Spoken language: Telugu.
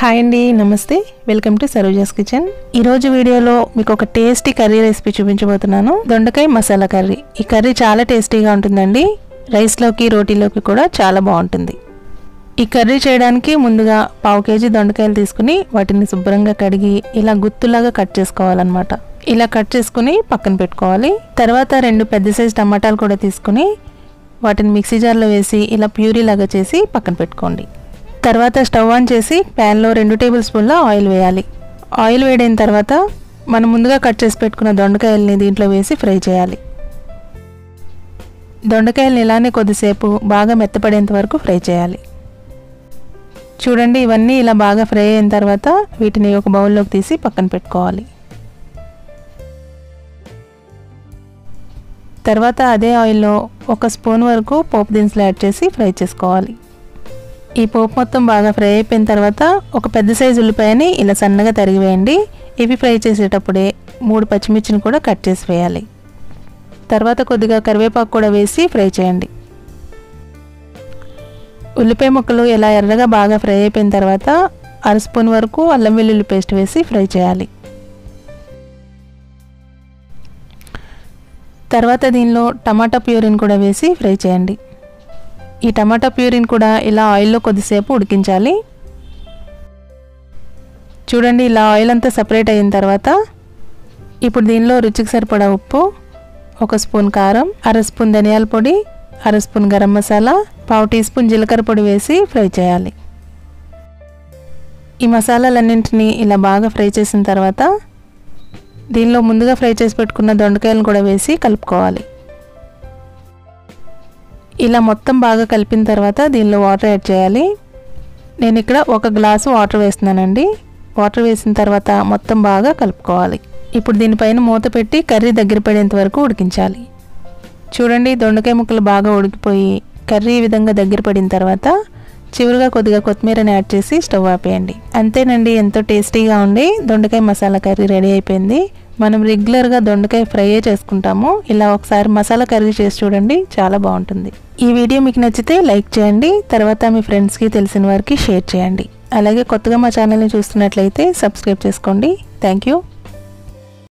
హాయ్ అండి నమస్తే వెల్కమ్ టు సరోజాస్ కిచెన్ ఈ రోజు వీడియోలో మీకు ఒక టేస్టీ కర్రీ రెసిపీ చూపించబోతున్నాను దొండకాయ మసాలా కర్రీ ఈ కర్రీ చాలా టేస్టీగా ఉంటుందండి రైస్లోకి రోటీలోకి కూడా చాలా బాగుంటుంది ఈ కర్రీ చేయడానికి ముందుగా పావు కేజీ దొండకాయలు తీసుకుని వాటిని శుభ్రంగా కడిగి ఇలా గుత్తులాగా కట్ చేసుకోవాలన్నమాట ఇలా కట్ చేసుకుని పక్కన పెట్టుకోవాలి తర్వాత రెండు పెద్ద సైజు టమాటాలు కూడా తీసుకుని వాటిని మిక్సీ జార్లో వేసి ఇలా ప్యూరీ లాగా చేసి పక్కన పెట్టుకోండి తర్వాత స్టవ్ ఆన్ చేసి ప్యాన్లో రెండు టేబుల్ స్పూన్ల ఆయిల్ వేయాలి ఆయిల్ వేడైన తర్వాత మనం ముందుగా కట్ చేసి పెట్టుకున్న దొండకాయల్ని దీంట్లో వేసి ఫ్రై చేయాలి దొండకాయల్ని ఇలానే కొద్దిసేపు బాగా మెత్తపడేంత వరకు ఫ్రై చేయాలి చూడండి ఇవన్నీ ఇలా బాగా ఫ్రై అయిన తర్వాత వీటిని ఒక బౌల్లోకి తీసి పక్కన పెట్టుకోవాలి తర్వాత అదే ఆయిల్లో ఒక స్పూన్ వరకు పోపు దినుసులు యాడ్ చేసి ఫ్రై చేసుకోవాలి ఈ పోపు మొత్తం బాగా ఫ్రై అయిపోయిన తర్వాత ఒక పెద్ద సైజు ఉల్లిపాయని ఇలా సన్నగా తరిగివేయండి ఇవి ఫ్రై చేసేటప్పుడే మూడు పచ్చిమిర్చిని కూడా కట్ చేసి వేయాలి తర్వాత కొద్దిగా కరివేపాకు కూడా వేసి ఫ్రై చేయండి ఉల్లిపాయ ముక్కలు ఇలా ఎర్రగా బాగా ఫ్రై అయిపోయిన తర్వాత అర స్పూన్ వరకు అల్లం వెల్లుల్లి పేస్ట్ వేసి ఫ్రై చేయాలి తర్వాత దీనిలో టమాటా ప్యూరిన్ కూడా వేసి ఫ్రై చేయండి ఈ టమాటా ప్యూరిన్ కూడా ఇలా ఆయిల్లో కొద్దిసేపు ఉడికించాలి చూడండి ఇలా ఆయిల్ అంతా సపరేట్ అయిన తర్వాత ఇప్పుడు దీనిలో రుచికి సరిపడా ఉప్పు ఒక స్పూన్ కారం అర స్పూన్ ధనియాల పొడి అర స్పూన్ గరం మసాలా పావు టీ స్పూన్ జీలకర్ర పొడి వేసి ఫ్రై చేయాలి ఈ మసాలాలన్నింటినీ ఇలా బాగా ఫ్రై చేసిన తర్వాత దీనిలో ముందుగా ఫ్రై చేసి పెట్టుకున్న దొండకాయలను కూడా వేసి కలుపుకోవాలి ఇలా మొత్తం బాగా కలిపిన తర్వాత దీనిలో వాటర్ యాడ్ చేయాలి నేను ఇక్కడ ఒక గ్లాసు వాటర్ వేస్తున్నానండి వాటర్ వేసిన తర్వాత మొత్తం బాగా కలుపుకోవాలి ఇప్పుడు దీనిపైన మూత పెట్టి కర్రీ దగ్గర పడేంత వరకు ఉడికించాలి చూడండి దొండకాయ ముక్కలు బాగా ఉడికిపోయి కర్రీ ఈ విధంగా దగ్గర పడిన తర్వాత చివరిగా కొద్దిగా కొత్తిమీరని యాడ్ చేసి స్టవ్ ఆపేయండి అంతేనండి ఎంతో టేస్టీగా ఉండి దొండకాయ మసాలా కర్రీ రెడీ అయిపోయింది మనం రెగ్యులర్గా దొండకాయ ఫ్రైయే చేసుకుంటాము ఇలా ఒకసారి మసాలా కర్రీ చేసి చూడండి చాలా బాగుంటుంది ఈ వీడియో మీకు నచ్చితే లైక్ చేయండి తర్వాత మీ ఫ్రెండ్స్కి తెలిసిన వారికి షేర్ చేయండి అలాగే కొత్తగా మా ఛానల్ని చూస్తున్నట్లయితే సబ్స్క్రైబ్ చేసుకోండి థ్యాంక్ యూ